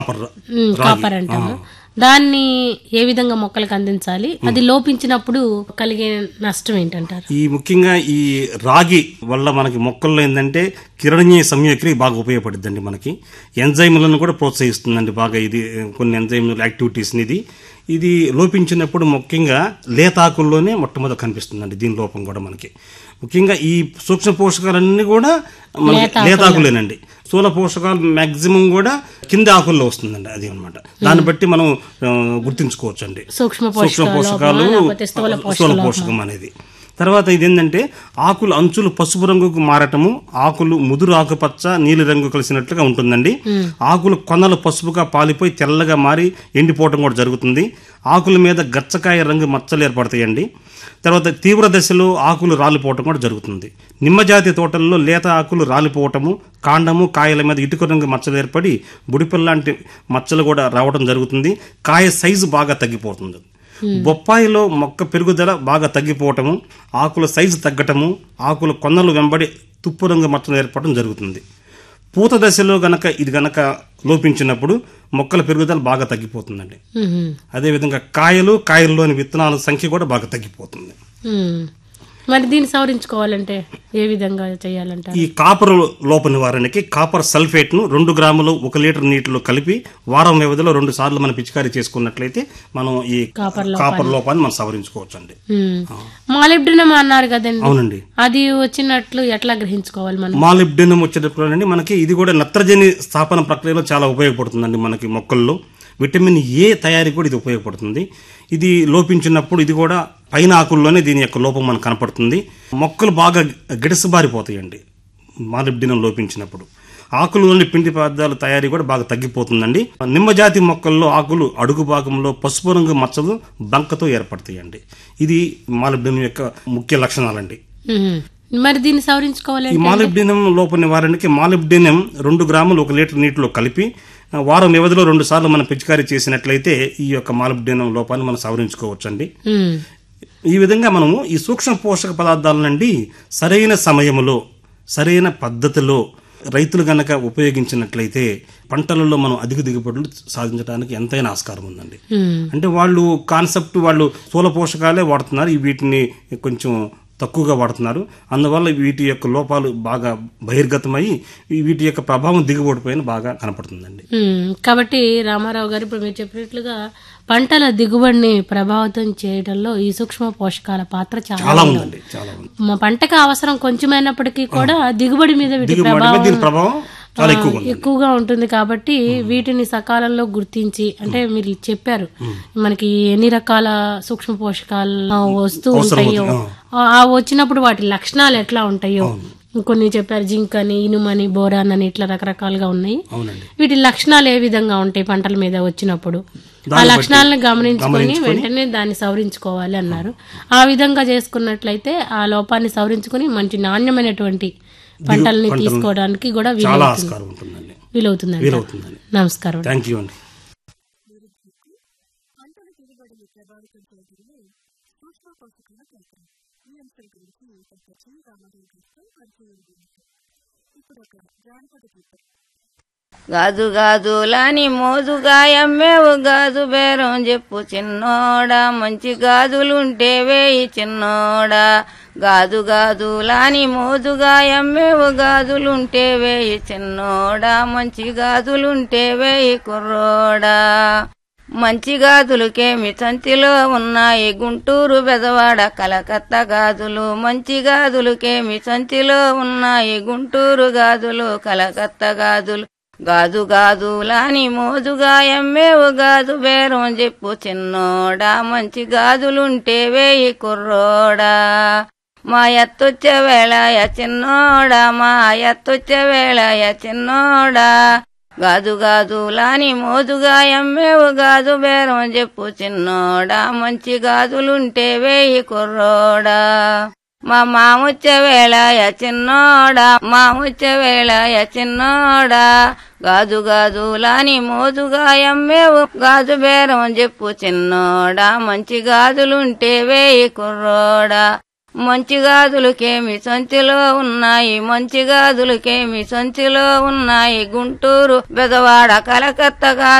Copper ఉమ్, copper అంటాము దాన్ని ఏ విధంగా మొక్కలకు అందించాలి అది లోపించినప్పుడు కలిగే నష్టం ఏంటంటారు ఈ ముఖ్యంగా ఈ రాగి వల్ల మనకి మొక్కల్లో ఏంటంటే కిరణీయ సంయోక్రియ బాగా ఉపయోగపడుద్దండి మనకి ఎంజైములను కూడా ప్రోత్సహిస్తుందండి బాగా ఇది కొన్ని ఎంజైముల యాక్టివిటీస్ని ఇది ఇది లోపించినప్పుడు ముఖ్యంగా లేతాకుల్లోనే మొట్టమొదటి కనిపిస్తుందండి దీని లోపం కూడా మనకి ముఖ్యంగా ఈ సూక్ష్మ పోషకాలన్నీ కూడా మనకి లేతాకులేనండి స్థూల పోషకాలు మాక్సిమం కూడా కింద ఆకుల్లో వస్తుందండి అది అన్నమాట దాన్ని బట్టి మనం ఆ, గుర్తించుకోవచ్చు అండి సూక్ష్మ సూక్ష్మ పోషకాలు లేకపోతే స్థూల స్థూల పోషకం అనేది తర్వాత ఇదేంటంటే ఆకులు అంచులు పసుపు రంగుకు మారటము ఆకులు ముదురు ఆకుపచ్చ నీలి రంగు కలిసినట్లుగా ఉంటుందండి ఆకులు కొనలు పసుపుగా పాలిపోయి తెల్లగా మారి ఎండిపోవటం కూడా జరుగుతుంది ఆకుల మీద గచ్చకాయ రంగు మచ్చలు ఏర్పడతాయండి తర్వాత తీవ్ర దశలో ఆకులు రాలిపోవటం కూడా జరుగుతుంది నిమ్మజాతి తోటల్లో లేత ఆకులు రాలిపోవటము కాండము కాయల మీద ఇటుక రంగు మచ్చలు ఏర్పడి బుడిపిల్ల లాంటి మచ్చలు కూడా రావడం జరుగుతుంది కాయ సైజు బాగా తగ్గిపోతుంది బొప్పాయిలో మొక్క పెరుగుదల బాగా తగ్గిపోవటము ఆకుల సైజు తగ్గటము ఆకుల కొన్నలు వెంబడి తుప్పు రంగు మచ్చలు ఏర్పడటం జరుగుతుంది పూత దశలో గనక ఇది గనక లోపించినప్పుడు మొక్కల పెరుగుదల బాగా తగ్గిపోతుందండి ఉహుం. అదేవిధంగా కాయలు కాయల్లోని విత్తనాల సంఖ్య కూడా బాగా తగ్గిపోతుంది ఉమ్. మరి దీన్ని సవరించుకోవాలంటే ఏ విధంగా చేయాలంటారు ఈ కాపర్ లోప నివారణకి కాపర్ సల్ఫేట్ ను రెండు గ్రాములు ఒక లీటర్ నీటిలో కలిపి వారం వ్యవధిలో రెండు సార్లు మనం పిచికారీ చేసుకున్నట్లయితే మనం ఈ కాపర్ కాపర్ లోపాన్ని మనం సవరించుకోవచ్చు అండి మాలిబ్డినం అన్నారు కదండి అవునండి అది వచ్చినట్లు ఎట్లా గ్రహించుకోవాలి మనం మాలిబ్డినం వచ్చేటప్పుడు మనకి ఇది కూడా నత్రజని స్థాపన ప్రక్రియలో చాలా ఉపయోగపడుతుందండి మనకి మొక్కల్లో విటమిన్ ఏ తయారీ కూడా ఇది ఉపయోగపడుతుంది ఇది లోపించినప్పుడు ఇది కూడా పైన ఆకుల్లోనే దీని యొక్క లోపం మనకు కనపడుతుంది మొక్కలు బాగా గిడసబారిపోతాయండి మాలిబ్డినం లోపించినప్పుడు ఆకులలోని పిండి పదార్థాల తయారీ కూడా బాగా తగ్గిపోతుందండి నిమ్మజాతి మొక్కల్లో ఆకులు అడుగు భాగంలో పసుపు రంగు మచ్చలు బంకతో ఏర్పడతాయండి ఇది మాలిబ్డినం యొక్క ముఖ్య లక్షణాలండి ఉహుం. మరి దీన్ని సవరించుకోవాలి ఈ మాలిబ్డినం లోప నివారణకి మాలిబ్డినం రెండు గ్రాములు ఒక లీటర్ నీటిలో కలిపి ఆ, వారం వ్యవధిలో రెండు సార్లు మనం పిచికారీ చేసినట్లయితే ఈ యొక్క మాలిబ్డినం లోపాన్ని మనం సవరించుకోవచ్చండి ఉమ్. ఈ విధంగా మనము ఈ సూక్ష్మ పోషక పదార్థాల నుండి సరైన సమయంలో సరైన పద్ధతిలో రైతులు గనక ఉపయోగించినట్లయితే పంటలలో మనం అధిక దిగుబడులు సాధించడానికి ఎంతైనా ఆస్కారం ఉందండి ఉమ్. అంటే వాళ్ళు కాన్సెప్ట్ వాళ్ళు స్థూల పోషకాలే వాడుతున్నారు ఈ వీటిని కొంచెం తక్కువగా వాడుతున్నారు అందువల్ల వీటి యొక్క లోపాలు బాగా బహిర్గతమై ఈ వీటి యొక్క ప్రభావం దిగుబడి పైన బాగా కనపడుతుందండి ఉమ్. కాబట్టి రామారావు గారు ఇప్పుడు మీరు చెప్పినట్లుగా పంటల దిగుబడిని ప్రభావితం చేయడంలో ఈ సూక్ష్మ పోషకాల పాత్ర చాలా చాలా ఉందండి చాలా ఉంది మా పంటకు అవసరం కొంచెమైనప్పటికీ కూడా దిగుబడి మీద వీటి దిగుబడి మీద ప్రభావం దీని ప్రభావం చాలా ఎక్కువగా ఉంది ఎక్కువగా ఉంటుంది కాబట్టి వీటిని సకాలంలో గుర్తించి అంటే మీరు చెప్పారు మనకి ఎన్ని రకాల సూక్ష్మ పోషకాలు ఆ, వస్తూ ఉంటాయో ఆ ఆ వచ్చినప్పుడు వాటి లక్షణాలు ఎట్లా ఉంటాయో కొన్ని చెప్పారు జింక్ అని ఇనుమని బోరాన్ అని ఇట్లా రకరకాలుగా ఉన్నాయి అవునండి వీటి లక్షణాలు ఏ విధంగా ఉంటాయి పంటల మీద వచ్చినప్పుడు ఆ లక్షణాలను గమనించుకొని వెంటనే దాన్ని సవరించుకోవాలి అన్నారు ఆ విధంగా చేసుకున్నట్లయితే ఆ లోపాన్ని సవరించుకొని మంచి నాణ్యమైనటువంటి పంటల్ని తీసుకోవడానికి కూడా చాలా వీలవుతుంది ఆస్కారం ఉంటుందండి వీలవుతుందండి వీలవుతుందండి నమస్కారం థ్యాంక్ యూ అండి గాజు గాజులని మోజుగా ఎమ్మేవు గాజు బేరం చెప్పు చిన్నోడా మంచి గాజులుంటే వేయి చిన్నోడా గాజు గాజులాని మోజుగా ఎమ్మేవు గాజులుంటే వేయి చిన్నోడా మంచి గాజులుంటే వేయి కుర్రోడా మంచి గాజులకేమి సంచిలో ఉన్నాయి గుంటూరు బెదవాడ కలకత్తా గాజులు మంచి గాజులకేమి సంచిలో ఉన్నాయి గుంటూరు గాజులు కలకత్తా గాజులు గాజు గాజులాని మోజుగా ఎమ్మేవు గాజు బేరం చెప్పు చిన్నోడా మంచి గాజులుంటే వేయి కుర్రోడా మా ఎత్తొచ్చే వేళయ చిన్నోడా మా ఎత్తొచ్చే వేళయ చిన్నోడా గాజు గాజులాని మోజుగా ఎమ్మేవు గాజు బేరం చెప్పు చిన్నోడా మంచి గాజులుంటే వేయి కుర్రోడా మా మాముచ్చే వేళయ చిన్నోడా మాముచ్చే వేళయ చిన్నోడా గాజు గాజులాని మోజుగా ఎమ్మేవు గాజు బేరం చెప్పు చిన్నోడా మంచి గాజులుంటే వేయి కుర్రోడా మంచి గాజులకేమి సంచిలో ఉన్నాయి మంచి గాజులకేమి సంచిలో ఉన్నాయి గుంటూరు బెదవాడ కలకత్తా